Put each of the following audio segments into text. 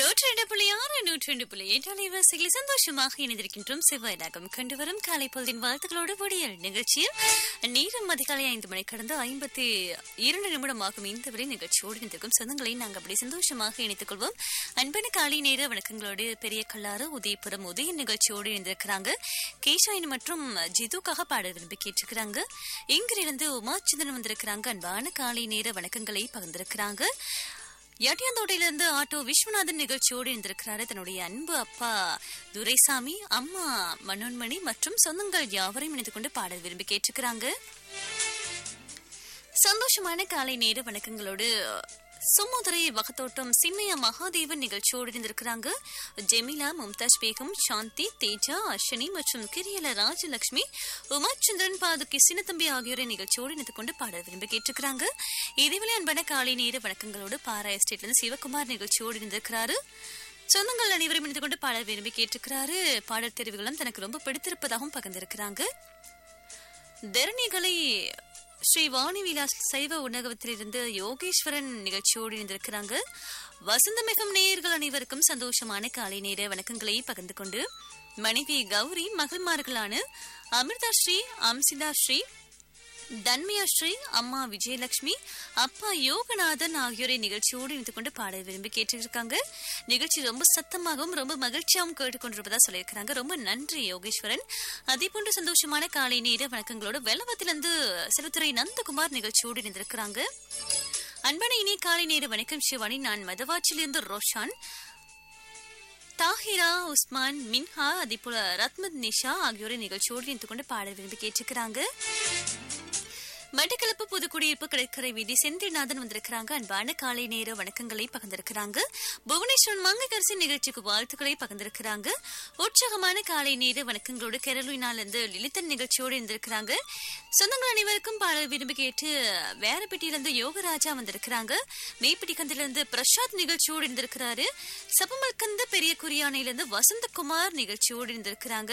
நூற்றி ரெண்டு புள்ளி ஆறு நூற்றி ரெண்டு புள்ளி எட்டு அலைவரிசையில் சந்தோஷமாக இணைந்திருக்கின்றோம் செவ்வாய் ராகம் கண்டு வரும் காலை பொழுதின் வாழ்த்துக்களோடு விடியல் நிகழ்ச்சியில் நேரம் அதிகாலை ஐந்து மணி கடந்து ஐம்பத்தி இரண்டு நிமிடமாகும் இந்த வரை நிகழ்ச்சியோடு இணைந்திருக்கும் சொந்தங்களை நாங்கள் அப்படி சந்தோஷமாக இணைத்துக் கொள்வோம் அன்பான காலை நேர வணக்கங்களோடு பெரிய கல்லாறு உதயபுரம் உதய நிகழ்ச்சியோடு இணைந்திருக்கிறாங்க கேஷாயின் மற்றும் ஜிதுக்காக பாட விரும்பி கேட்டிருக்கிறாங்க இங்கிருந்து உமாச்சந்திரன் வந்திருக்கிறாங்க அன்பான காலை நேர வணக்கங்களை பகிர்ந்திருக்கிறாங்க யாட்டியாந்தோட்டையிலிருந்து ஆட்டோ விஸ்வநாதன் நிகழ்ச்சியோடு இருந்திருக்கிறாரு தன்னுடைய அன்பு அப்பா துரைசாமி அம்மா மனோன்மணி மற்றும் சொந்தங்கள் யாவரையும் இணைந்து கொண்டு பாடல் விரும்பி கேட்டிருக்கிறாங்க சந்தோஷமான காலை நேர வணக்கங்களோடு சுமுதுரை வகத்தோட்டம் சின்னையா மகாதேவன் நிகழ்ச்சியோடு இருந்திருக்கிறாங்க ஜெமிலா மும்தாஜ் பேகம் சாந்தி தேஜா அஸ்வினி மற்றும் கிரியல ராஜலட்சுமி உமாச்சந்திரன் பாதுகி சின்னத்தம்பி ஆகியோரை நிகழ்ச்சியோடு இணைந்து கொண்டு பாடல் விரும்பி கேட்டிருக்கிறாங்க இதேவேளை அன்பான காலை நேர வணக்கங்களோடு பாரா எஸ்டேட்ல இருந்து சிவகுமார் நிகழ்ச்சியோடு இருந்திருக்கிறாரு சொந்தங்கள் அனைவரும் இணைந்து கொண்டு பாடல் விரும்பி கேட்டிருக்கிறாரு பாடல் தெரிவுகளும் தனக்கு ரொம்ப பிடித்திருப்பதாகவும் பகிர்ந்திருக்கிறாங்க தரணிகளை ஸ்ரீ வாணி விலாஸ் சைவ உணவகத்திலிருந்து யோகேஸ்வரன் நிகழ்ச்சியோடு இணைந்திருக்கிறாங்க வசந்தமிகம் நேயர்கள் அனைவருக்கும் சந்தோஷமான காலை நேர வணக்கங்களை பகிர்ந்து கொண்டு மனைவி கௌரி மகள்மார்களான அமிர்தா ஸ்ரீ அம்சிதா ஸ்ரீ தன்மியா ஸ்ரீ அம்மா விஜயலட்சுமி அப்பா யோகநாதன் ஆகியோரை நிகழ்ச்சியோடு இணைந்து கொண்டு பாட விரும்பி கேட்டிருக்காங்க நிகழ்ச்சி ரொம்ப சத்தமாகவும் ரொம்ப மகிழ்ச்சியாகவும் கேட்டுக்கொண்டிருப்பதா சொல்லியிருக்கிறாங்க ரொம்ப நன்றி யோகேஸ்வரன் அதே போன்று சந்தோஷமான காலை நேர வணக்கங்களோடு வெள்ளவத்திலிருந்து சிறுத்துறை நந்தகுமார் நிகழ்ச்சியோடு இணைந்திருக்கிறாங்க அன்பான இனிய காலை நேர வணக்கம் சிவானி நான் மதவாச்சிலிருந்து ரோஷான் தாஹிரா உஸ்மான் மின்ஹா அதே போல ரத்மத் நிஷா ஆகியோரை நிகழ்ச்சியோடு இணைந்து கொண்டு பாட விரும்பி கேட்டிருக்கிறாங்க மட்டக்களப்பு புதுக்குடியிருப்பு கடற்கரை வீதி செந்தில்நாதன் வந்திருக்கிறாங்க அன்பான காலை நேர வணக்கங்களை பகிர்ந்திருக்கிறாங்க புவனேஸ்வரன் மங்ககரிசி நிகழ்ச்சிக்கு வாழ்த்துக்களை பகிர்ந்திருக்கிறாங்க உற்சாகமான காலை நேர வணக்கங்களோடு கேரளினால இருந்து லிலித்தன் நிகழ்ச்சியோடு இருந்திருக்கிறாங்க சொந்தங்கள் அனைவருக்கும் பாடல் விரும்பி கேட்டு வேறப்பட்டியிலிருந்து யோகராஜா வந்திருக்கிறாங்க மேப்பிட்டி இருந்து பிரசாத் நிகழ்ச்சியோடு இருந்திருக்கிறாரு சபமல்கந்த பெரிய குறியானையிலிருந்து வசந்தகுமார் நிகழ்ச்சியோடு இருந்திருக்கிறாங்க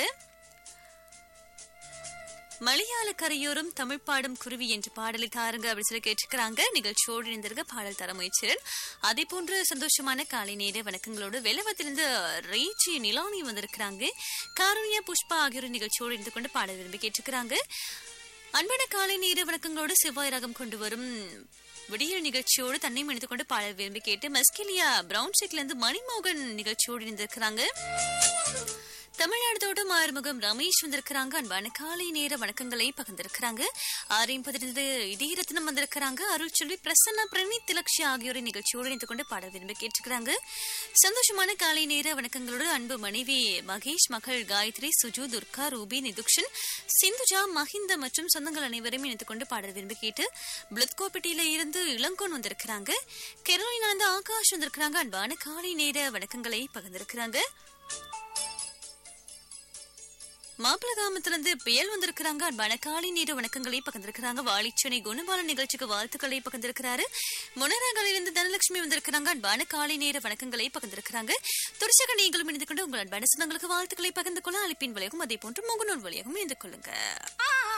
மலையாள கரையோரம் தமிழ் பாடும் குருவி என்ற பாடலை தாருங்க அப்படின்னு சொல்லி கேட்டிருக்கிறாங்க நிகழ்ச்சியோடு இணைந்திருக்க பாடல் தர முயற்சியன் அதே போன்று சந்தோஷமான காலை நேர வணக்கங்களோடு வெள்ளவத்திலிருந்து ரீச்சி நிலானி வந்திருக்கிறாங்க காருண்யா புஷ்பா ஆகியோர் நிகழ்ச்சியோடு இருந்து கொண்டு பாடல் விரும்பி கேட்டிருக்கிறாங்க அன்பான காலை நேர வணக்கங்களோடு செவ்வாய் ரகம் கொண்டு வரும் விடியல் நிகழ்ச்சியோடு தன்னை மணித்து கொண்டு பாடல் விரும்பி கேட்டு மஸ்கிலியா பிரவுன் ஷேக்ல இருந்து மணிமோகன் நிகழ்ச்சியோடு இணைந்திருக்கிறாங்க தமிழ்நாடு ஆறுமுகம் ரமேஷ் வந்திருக்கிறாங்க அன்பான காலை நேர வணக்கங்களை பகிர்ந்திருக்கிறாங்க ஆரையும் பதினது இதயரத்னம் வந்திருக்கிறாங்க அருள் செல்வி பிரசன்னா பிரணீத் திலக்ஷி ஆகியோரை நிகழ்ச்சியோடு இணைந்து கொண்டு பாட விரும்பி கேட்டிருக்கிறாங்க சந்தோஷமான காலை நேர வணக்கங்களோடு அன்பு மனைவி மகேஷ் மகள் காயத்ரி சுஜு துர்கா ரூபி நிதுக்ஷன் சிந்துஜா மஹிந்த மற்றும் சொந்தங்கள் அனைவரையும் இணைந்து கொண்டு பாட விரும்பி கேட்டு பிளத்கோப்பட்டியில இருந்து இளங்கோன் வந்திருக்கிறாங்க கெரோலினாந்து ஆகாஷ் வந்திருக்கிறாங்க அன்பான காலை நேர வணக்கங்களை பகிர்ந்திருக்கிறாங்க மாப்பிளகாமத்திலிருந்து புயல் வந்திருக்கிறாங்க அன்பான காலை நேர வணக்கங்களை பகிர்ந்திருக்கிறாங்க வாலிச்சனை குணபால நிகழ்ச்சிக்கு வாழ்த்துக்களை பகிர்ந்திருக்கிறாரு முனராகலிருந்து தனலட்சுமி வந்திருக்கிறாங்க அன்பான காலை நேர வணக்கங்களை பகிர்ந்திருக்கிறாங்க துரிசக நீங்களும் இணைந்து கொண்டு உங்கள் அன்பான சொந்தங்களுக்கு வாழ்த்துக்களை பகிர்ந்து கொள்ள அழைப்பின் வழியாகவும் அதே போன்று முகநூல் வழியாகவும் இணைந்து கொள்ளுங்க